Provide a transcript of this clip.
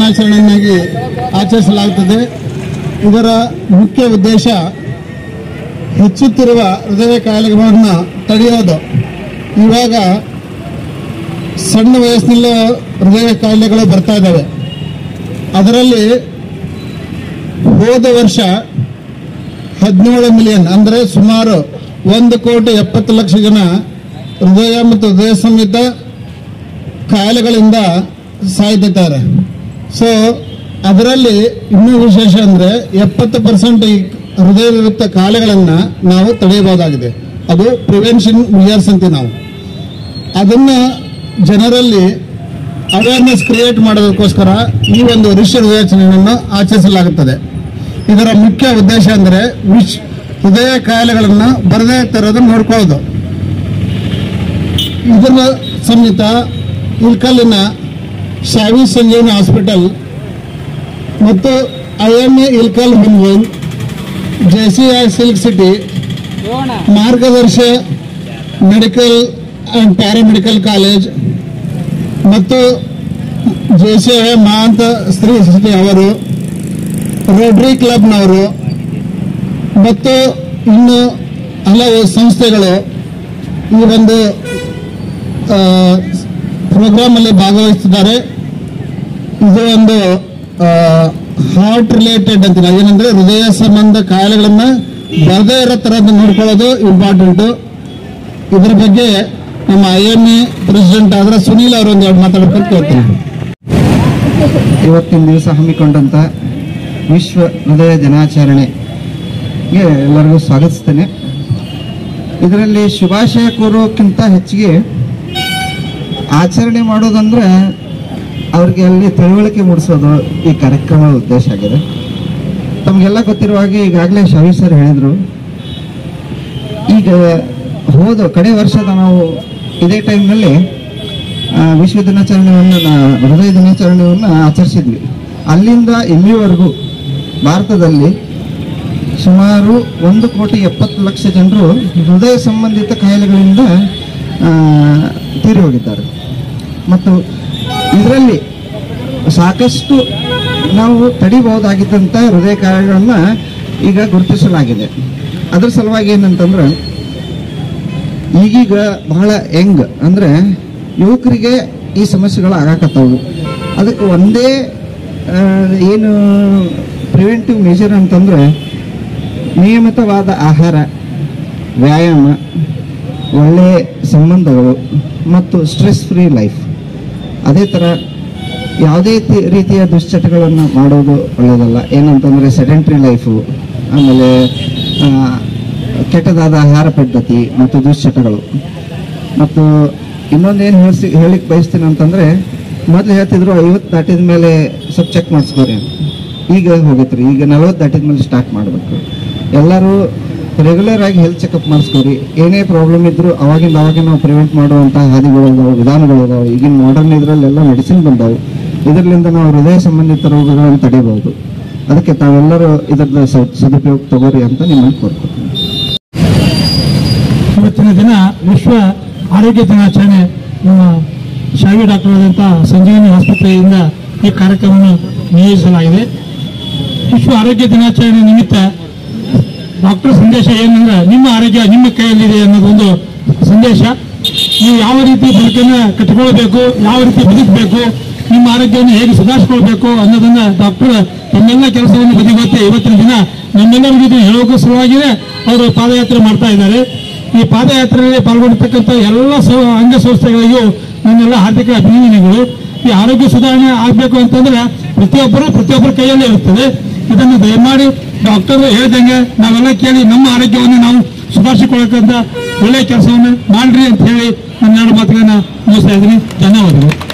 ದಿನಾಚರಣೆಯನ್ನಾಗಿ ಆಚರಿಸಲಾಗುತ್ತದೆ ಇದರ ಮುಖ್ಯ ಉದ್ದೇಶ ಹೆಚ್ಚುತ್ತಿರುವ ಹೃದಯ ಕಾಯಿಲೆಗಳನ್ನು ತಡೆಯೋದು ಇವಾಗ ಸಣ್ಣ ವಯಸ್ಸಿನಲ್ಲೇ ಹೃದಯ ಕಾಯಿಲೆಗಳು ಬರ್ತಾ ಇದ್ದಾವೆ ಅದರಲ್ಲಿ ಹೋದ ವರ್ಷ ಹದಿನೇಳು ಮಿಲಿಯನ್ ಅಂದರೆ ಸುಮಾರು ಒಂದು ಕೋಟಿ ಎಪ್ಪತ್ತು ಲಕ್ಷ ಜನ ಹೃದಯ ಮತ್ತು ಹೃದಯ ಸಂಹಿತ ಕಾಯಿಲೆಗಳಿಂದ ಸಾಯ್ತಿದ್ದಾರೆ ಸೊ ಅದರಲ್ಲಿ ಇನ್ನೂ ವಿಶೇಷ ಅಂದರೆ ಎಪ್ಪತ್ತು ಪರ್ಸೆಂಟ್ ಈ ಹೃದಯಯುಕ್ತ ಕಾಯಿಲೆಗಳನ್ನು ನಾವು ತಡೆಯಬಹುದಾಗಿದೆ ಅದು ಪ್ರಿವೆನ್ಷನ್ ಇಯರ್ಸ್ ಅಂತೀವಿ ನಾವು ಅದನ್ನು ಜನರಲ್ಲಿ ಅವೇರ್ನೆಸ್ ಕ್ರಿಯೇಟ್ ಮಾಡೋದಕ್ಕೋಸ್ಕರ ಈ ಒಂದು ಋಷಿ ಹೃದಯಾಚರಣೆಯನ್ನು ಆಚರಿಸಲಾಗುತ್ತದೆ ಇದರ ಮುಖ್ಯ ಉದ್ದೇಶ ಅಂದರೆ ವಿಶ್ ಹೃದಯ ಕಾಯಿಲೆಗಳನ್ನು ಬರದೇ ತರೋದನ್ನು ನೋಡ್ಕೊಳ್ಳೋದು ಇದರ ಸಮೇತ ಇಲ್ಕಲ್ಲಿನ ಶಾವಿ ಸಂಜೀವನಿ ಹಾಸ್ಪಿಟಲ್ ಮತ್ತು ಐ ಎಂ ಎ ಇಲ್ಕಲ್ ಹುನ್ವನ್ J C I silk city ಮಾರ್ಗದರ್ಶ ಮೆಡಿಕಲ್ ಆ್ಯಂಡ್ ಪ್ಯಾರಾಮೆಡಿಕಲ್ ಕಾಲೇಜ್ ಮತ್ತು ಜೆ ಸಿ ಐ ಮಹಾಂತ ಸ್ತ್ರೀ ಸಿಟಿ ಅವರು ರೋಟರಿ ಕ್ಲಬ್ನವರು ಮತ್ತು ಇನ್ನು ಹಲವು ಸಂಸ್ಥೆಗಳು ಈ ಒಂದು ಪ್ರೋಗ್ರಾಮಲ್ಲಿ ಭಾಗವಹಿಸಿದ್ದಾರೆ ಇದು ಒಂದು ಹಾರ್ಟ್ ರಿಲೇಟೆಡ್ ಅಂತ ಏನಂದ್ರೆ ಹೃದಯ ಸಂಬಂಧ ಕಾಯಿಲೆಗಳನ್ನ ಬರದೇ ಇರೋ ಥರದ್ದು ನೋಡ್ಕೊಳ್ಳೋದು ಇಂಪಾರ್ಟೆಂಟು ಇದ್ರ ಬಗ್ಗೆ ನಮ್ಮ ಐ ಎಂ ಎ ಪ್ರೆಸಿಡೆಂಟ್ ಆದ್ರೆ ಸುನೀಲ್ ಅವರು ಒಂದು ಎರಡು ಮಾತಾಡ್ಕೊಂಡು ಕೇಳ್ತೀನಿ ಇವತ್ತಿನ ದಿವಸ ಹಮ್ಮಿಕೊಂಡಂತ ವಿಶ್ವ ಹೃದಯ ದಿನಾಚರಣೆಗೆ ಎಲ್ಲರಿಗೂ ಸ್ವಾಗತಿಸ್ತೇನೆ ಇದರಲ್ಲಿ ಶುಭಾಶಯ ಕೋರೋಕ್ಕಿಂತ ಹೆಚ್ಚಿಗೆ ಆಚರಣೆ ಮಾಡೋದಂದ್ರೆ ಅವ್ರಿಗೆ ಅಲ್ಲಿ ತಿಳುವಳಿಕೆ ಮೂಡಿಸೋದು ಈ ಕಾರ್ಯಕ್ರಮದ ಉದ್ದೇಶ ಆಗಿದೆ ತಮಗೆಲ್ಲ ಗೊತ್ತಿರುವ ಹಾಗೆ ಈಗಾಗಲೇ ಶವಿ ಸರ್ ಹೇಳಿದರು ಈಗ ಹೋದ ಕಡೆ ವರ್ಷದ ನಾವು ಇದೇ ಟೈಮ್ನಲ್ಲಿ ಆ, ವಿಶ್ವ ದಿನಾಚರಣೆಯನ್ನು ನಾ- ಹೃದಯ ದಿನಾಚರಣೆಯನ್ನು ಆಚರಿಸಿದ್ವಿ ಅಲ್ಲಿಂದ ಇಲ್ಲಿವರೆಗೂ ಭಾರತದಲ್ಲಿ ಸುಮಾರು ಒಂದು ಕೋಟಿ ಎಪ್ಪತ್ತು ಲಕ್ಷ ಜನರು ಹೃದಯ ಸಂಬಂಧಿತ ಕಾಯಿಲೆಗಳಿಂದ ಆ, ತೀರಿ ಹೋಗಿದ್ದಾರೆ ಮತ್ತು ಇದರಲ್ಲಿ ಸಾಕಷ್ಟು ನಾವು ತಡಿಬಹುದಾಗಿದ್ದಂಥ ಹೃದಯ ಕಾಯಿಲೆಗಳನ್ನು ಈಗ ಗುರುತಿಸಲಾಗಿದೆ ಅದ್ರ ಸಲುವಾಗಿ ಏನಂತಂದ್ರೆ ಈಗೀಗ ಬಹಳ ಯಂಗ್ ಅಂದ್ರೆ ಯುವಕರಿಗೆ ಈ ಸಮಸ್ಯೆಗಳು ಆಗಾಕತ್ತವು ಅದಕ್ಕೆ ಒಂದೇ ಆ, ಏನು ಪ್ರಿವೆಂಟಿವ್ ಮೆಷರ್ ಅಂತಂದ್ರೆ ನಿಯಮಿತವಾದ ಆಹಾರ ವ್ಯಾಯಾಮ ಒಳ್ಳೆಯ ಸಂಬಂಧಗಳು ಮತ್ತು ಸ್ಟ್ರೆಸ್ ಫ್ರೀ ಲೈಫ್ ಅದೇ ಥರ ಯಾವುದೇ ತಿ- ರೀತಿಯ ದುಶ್ಚಟಗಳನ್ನು ಮಾಡೋದು ಒಳ್ಳೆಯದಲ್ಲ ಏನಂತಂದರೆ ಸೆಡೆಂಟ್ರಿ ಲೈಫು ಆಮೇಲೆ ಆ, ಕೆಟ್ಟದಾದ ಆಹಾರ ಪದ್ಧತಿ ಮತ್ತು ದುಶ್ಚಟಗಳು ಮತ್ತು ಇನ್ನೊಂದೇನು ಹೇಳಿಸಿ ಹೇಳಿಕ್ ಬಯಸ್ತೀನಿ ಅಂತಂದರೆ ಮೊದಲು ಹೇಳ್ತಿದ್ರು ಐವತ್ತು ದಾಟಿದ ಮೇಲೆ ಸ್ವಲ್ಪ ಚೆಕ್ ಮಾಡಿಸ್ಕೋರಿ ಅಂತ. ಈಗ ಹೋಗೈತ್ರಿ ಈಗ ನಲ್ವತ್ತು ದಾಟಿದ ಮೇಲೆ ಸ್ಟಾರ್ಟ್ ಮಾಡಬೇಕು ಎಲ್ಲರೂ ರೆಗ್ಯುಲರ್ ಆಗಿ ಹೆಲ್ತ್ ಚೆಕಪ್ ಮಾಡಿಸ್ಕೋರಿ ಏನೇ ಪ್ರಾಬ್ಲಮ್ ಇದ್ರು ಅವಾಗಿಂದ ಅವಾಗ ನಾವು ಪ್ರಿವೆಂಟ್ ಮಾಡುವಂಥ ಹಾದಿಗಳು ಇದಾವೆ ವಿಧಾನಗಳು ಇದಾವೆ ಈಗಿನ ಮಾಡರ್ನ್ ಇದರಲ್ಲೆಲ್ಲ ಮೆಡಿಸಿನ್ ಬಂದಾವೆ ಇದರಿಂದ ನಾವು ಹೃದಯ ಸಂಬಂಧಿತ ರೋಗಗಳನ್ನು ತಡೆಯಬಹುದು ಅದಕ್ಕೆ ತಾವೆಲ್ಲರೂ ಇದರದ ಸ- ಸದುಪಯೋಗ ತಗೋರಿ ಅಂತ ನಿಮ್ಮನ್ನು ಕೋರ್ಕೊತೀನಿ ಇವತ್ತಿನ ದಿನ ವಿಶ್ವ ಆರೋಗ್ಯ ದಿನಾಚರಣೆ ನಮ್ಮ ಶಾವಿ ಡಾಕ್ಟರ್ ಆದಂಥ ಸಂಜೀವಿನಿ ಆಸ್ಪತ್ರೆಯಿಂದ ಈ ಕಾರ್ಯಕ್ರಮವನ್ನು ನಿಯೋಜಿಸಲಾಗಿದೆ ವಿಶ್ವ ಆರೋಗ್ಯ ದಿನಾಚರಣೆ ನಿಮಿತ್ತ ಡಾಕ್ಟರ್ ಸಂದೇಶ ಏನಂದ್ರೆ ನಿಮ್ಮ ಆರೋಗ್ಯ ನಿಮ್ಮ ಕೈಯಲ್ಲಿದೆ ಅನ್ನೋದೊಂದು ಸಂದೇಶ ನೀವು ಯಾವ ರೀತಿ ಬದುಕನ್ನು ಕಟ್ಟಿಕೊಳ್ಬೇಕು ಯಾವ ರೀತಿ ಬದುಕಬೇಕು ನಿಮ್ಮ ಆರೋಗ್ಯವನ್ನು ಹೇಗೆ ಸುಧಾರಿಸ್ಕೊಳ್ಬೇಕು ಅನ್ನೋದನ್ನ ಡಾಕ್ಟರ್ ತಮ್ಮೆಲ್ಲ ಕೆಲಸವನ್ನು ಬದಿಗೊತ್ತಿ ಇವತ್ತಿನ ದಿನ ನಮ್ಮೆಲ್ಲರಿಗೂ ಇದು ಹೇಳೋಕೆ ಸಲುವಾಗಿಯೇ ಅವರು ಪಾದಯಾತ್ರೆ ಮಾಡ್ತಾ ಇದ್ದಾರೆ ಈ ಪಾದಯಾತ್ರೆಯಲ್ಲಿ ಪಾಲ್ಗೊಂಡಿರ್ತಕ್ಕಂಥ ಎಲ್ಲ ಸ- ಅಂಗಸಂಸ್ಥೆಗಳಿಗೂ ನನ್ನೆಲ್ಲ ಹಾರ್ದಿಕ ಅಭಿನಂದನೆಗಳು ಈ ಆರೋಗ್ಯ ಸುಧಾರಣೆ ಆಗಬೇಕು ಅಂತಂದ್ರೆ ಪ್ರತಿಯೊಬ್ಬರು ಪ್ರತಿಯೊಬ್ಬರ ಕೈಯಲ್ಲೇ ಇರ್ತದೆ ಇದನ್ನು ದಯಮಾಡಿ ಡಾಕ್ಟರ್ ಹೇಳ್ದಂಗೆ ನಾವೆಲ್ಲ ಕೇಳಿ ನಮ್ಮ ಆರೋಗ್ಯವನ್ನು ನಾವು ಸುಧಾರಿಸಿಕೊಳ್ಳಕ್ಕಂತ ಒಳ್ಳೆಯ ಕೆಲಸವನ್ನು ಮಾಡ್ರಿ ಅಂತ ಹೇಳಿ ನನ್ನ ಎರಡು ಮಾತುಗಳನ್ನ ಮುಗಿಸ್ತಾ ಇದ್ದೀನಿ ಧನ್ಯವಾದಗಳು